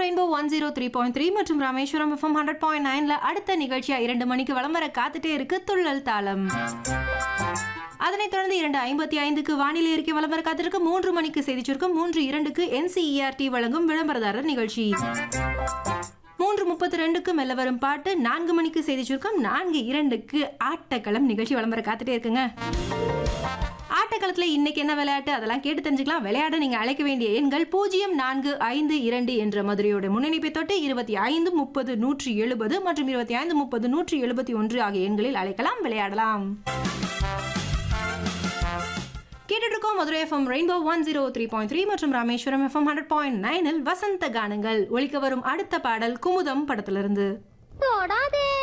rainbow one zero three point three மற்றும் Rameswaram FM hundred point நைன்ல அடுத்த நிகழ்ச்சியா இரண்டு மணிக்கு வலம் வர காத்துட்டே இருக்கு துள்ளல் தாளம் அதனைத் தொடர்ந்து இரண்டு ஐம்பத்தி ஐந்துக்கு வானிலை அறிக்கை வலம் வர காத்திருக்கு மூன்று மணிக்கு செய்தி சுருக்கம் மூன்று இரண்டுக்கு என்சிஇஆர்டி வழங்கும் விளம்பரதாரர் நிகழ்ச்சி மூன்று முப்பத்தி ரெண்டுக்கு மெல்ல வரும் பாட்டு நான்கு மணிக்கு செய்தி சுருக்கம் நான்கு இரண்டுக்கு ஆட்டக்களம் நிகழ்ச்சி விளம்பர காத்துட்டே இருக்குங்க ஆட்டக்களத்தில் இன்னைக்கு என்ன விளையாட்டு அதெல்லாம் கேட்டு தெரிஞ்சுக்கலாம் விளையாட நீங்க அழைக்க வேண்டிய எண்கள் பூஜ்ஜியம் நான்கு ஐந்து இரண்டு என்ற மதுரையோட முன்னணிப்பை தொட்டு இருபத்தி ஐந்து முப்பது நூற்றி எழுபது மற்றும் இருபத்தி ஐந்து முப்பது நூற்றி எழுபத்தி ஒன்று ஆகிய எண்களில் அழைக்கலாம் விளையாடலாம் கேட்டுட்டு இருக்கோம் Madurai FM Rainbow one zero three point three மற்றும் ராமேஸ்வரம் எஃப்எம் ஹண்ட்ரட் பாயிண்ட் நைனில் வசந்த கானங்கள் ஒழிக்க வரும் அடுத்த பாடல் குமுதம் படத்திலிருந்து தொடாதே